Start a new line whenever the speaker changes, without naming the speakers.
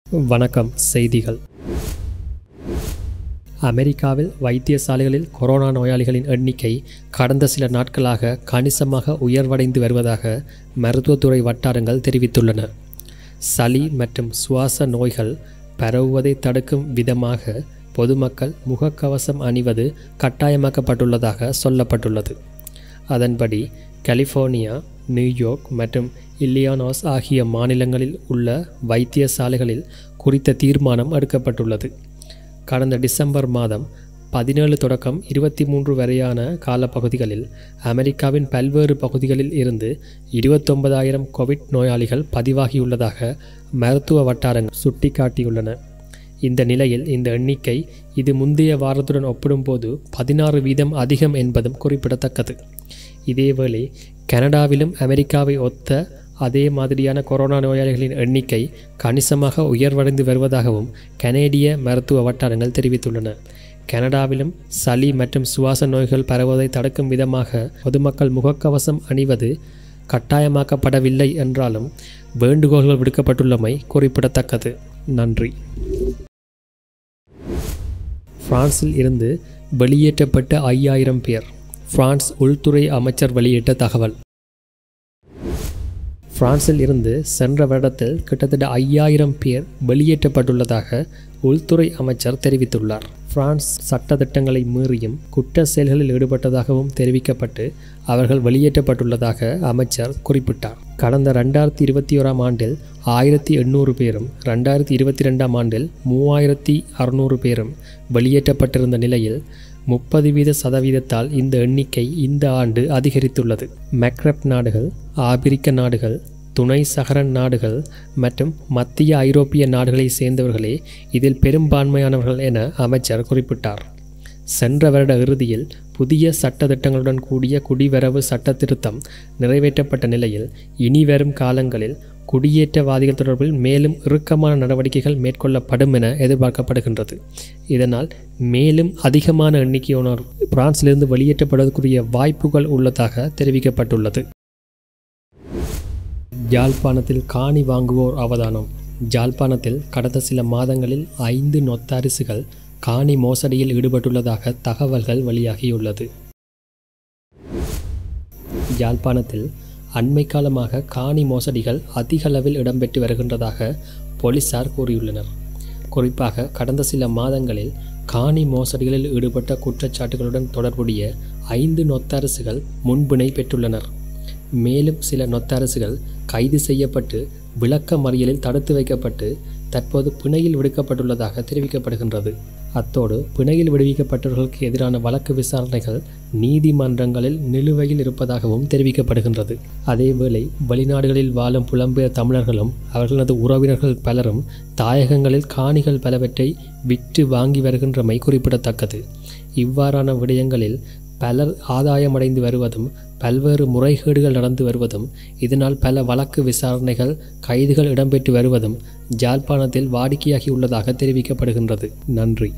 வணக்கம் செய்திகள் அமெரிக்காவில் வைத்தியசாலைகளில் கொரோனா நோயாளிகளின் எண்ணிக்கை கடந்த சில நாட்களாக கணிசமாக உயர்வடைந்து வருவதாக மருத்துவத்துறை வட்டாரங்கள் தெரிவித்துள்ளன சளி மற்றும் சுவாச நோய்கள் பரவுவதை தடுக்கும் விதமாக பொதுமக்கள் முகக்கவசம் அணிவது கட்டாயமாக்கப்பட்டுள்ளதாக சொல்லப்பட்டுள்ளது அதன்படி கலிஃபோர்னியா நியூயார்க் மற்றும் இல்லியானாஸ் ஆகிய மாநிலங்களில் உள்ள வைத்தியசாலைகளில் குறித்த தீர்மானம் எடுக்கப்பட்டுள்ளது கடந்த டிசம்பர் மாதம் பதினேழு தொடக்கம் இருபத்தி மூன்று வரையான காலப்பகுதிகளில் அமெரிக்காவின் பல்வேறு பகுதிகளில் இருந்து இருபத்தொன்பதாயிரம் கோவிட் நோயாளிகள் பதிவாகியுள்ளதாக மருத்துவ வட்டாரங்கள் சுட்டிக்காட்டியுள்ளன இந்த நிலையில் இந்த எண்ணிக்கை இது முந்தைய வாரத்துடன் ஒப்பிடும்போது பதினாறு வீதம் அதிகம் என்பதும் குறிப்பிடத்தக்கது இதேவேளை கனடாவிலும் அமெரிக்காவை ஒத்த அதே மாதிரியான கொரோனா நோயாளிகளின் எண்ணிக்கை கணிசமாக உயர்வடைந்து வருவதாகவும் கனேடிய மருத்துவ வட்டாரங்கள் தெரிவித்துள்ளன கனடாவிலும் சளி மற்றும் சுவாச நோய்கள் பரவுவதை தடுக்கும் விதமாக பொதுமக்கள் முகக்கவசம் அணிவது கட்டாயமாக்கப்படவில்லை என்றாலும் வேண்டுகோள்கள் விடுக்கப்பட்டுள்ளமை குறிப்பிடத்தக்கது நன்றி பிரான்சில் இருந்து வெளியேற்றப்பட்ட ஐயாயிரம் பேர் பிரான்ஸ் உள்துறை அமைச்சர் வெளியிட்ட தகவல் பிரான்சில் இருந்து சென்ற வருடத்தில் கிட்டத்தட்ட ஐயாயிரம் பேர் வெளியேற்றப்பட்டுள்ளதாக உள்துறை அமைச்சர் தெரிவித்துள்ளார் பிரான்ஸ் சட்டத்திட்டங்களை மீறியும் குற்ற செயல்களில் ஈடுபட்டதாகவும் தெரிவிக்கப்பட்டு அவர்கள் வெளியேற்றப்பட்டுள்ளதாக அமைச்சர் குறிப்பிட்டார் கடந்த ரெண்டாயிரத்தி இருபத்தி ஓராம் ஆண்டில் ஆயிரத்தி எண்ணூறு பேரும் ரெண்டாயிரத்தி இருபத்தி ரெண்டாம் ஆண்டில் மூவாயிரத்தி அறுநூறு பேரும் வெளியேற்றப்பட்டிருந்த நிலையில் முப்பது வீத சதவீதத்தால் இந்த எண்ணிக்கை இந்த ஆண்டு அதிகரித்துள்ளது மெக்ரப் நாடுகள் ஆபிரிக்க நாடுகள் துணை சஹரன் நாடுகள் மற்றும் மத்திய ஐரோப்பிய நாடுகளை சேர்ந்தவர்களே இதில் பெரும்பான்மையானவர்கள் என அமைச்சர் குறிப்பிட்டார் சென்ற வருட இறுதியில் புதிய சட்டத்திட்டங்களுடன் கூடிய குடிவரவு சட்ட திருத்தம் நிறைவேற்றப்பட்ட நிலையில் இனி வரும் காலங்களில் குடியேற்றவாதிகள் தொடர்பில் மேலும் இறுக்கமான நடவடிக்கைகள் மேற்கொள்ளப்படும் என எதிர்பார்க்கப்படுகின்றது இதனால் மேலும் அதிகமான எண்ணிக்கையோனர் பிரான்சிலிருந்து வெளியேற்றப்படுவதற்குரிய வாய்ப்புகள் உள்ளதாக தெரிவிக்கப்பட்டுள்ளது ஜாழ்ப்பாணத்தில் காணி வாங்குவோர் அவதானம் ஜாழ்ப்பாணத்தில் கடந்த சில மாதங்களில் ஐந்து நொத்தரிசுகள் காணி மோசடியில் ஈடுபட்டுள்ளதாக தகவல்கள் வெளியாகியுள்ளது யாழ்ப்பாணத்தில் அண்மை காலமாக காணி மோசடிகள் அதிக அளவில் இடம்பெற்று வருகின்றதாக போலீசார் கூறியுள்ளனர் குறிப்பாக கடந்த சில மாதங்களில் காணி மோசடிகளில் ஈடுபட்ட குற்றச்சாட்டுகளுடன் தொடர்புடைய ஐந்து நொத்தரசுகள் முன்பிணை பெற்றுள்ளனர் மேலும் சில நொத்தரசுகள் கைது செய்யப்பட்டு விளக்க மறியலில் தடுத்து வைக்கப்பட்டு தற்போது பிணையில் விடுக்கப்பட்டுள்ளதாக தெரிவிக்கப்படுகின்றது அத்தோடு பிணையில் விடுவிக்கப்பட்டவர்களுக்கு எதிரான வழக்கு விசாரணைகள் நீதிமன்றங்களில் நிலுவையில் இருப்பதாகவும் தெரிவிக்கப்படுகின்றது அதேவேளை வெளிநாடுகளில் வாழும் புலம்பெயர் தமிழர்களும் அவர்களது உறவினர்கள் பலரும் தாயகங்களில் காணிகள் பலவற்றை விற்று வாங்கி வருகின்றமை குறிப்பிடத்தக்கது இவ்வாறான விடயங்களில் பலர் ஆதாயமடைந்து வருவதும் பல்வேறு முறைகேடுகள் நடந்து வருவதும் இதனால் பல வழக்கு விசாரணைகள் கைதுகள் இடம்பெற்று வருவதும் ஜாழ்ப்பாணத்தில் வாடிக்கையாகியுள்ளதாக தெரிவிக்கப்படுகின்றது நன்றி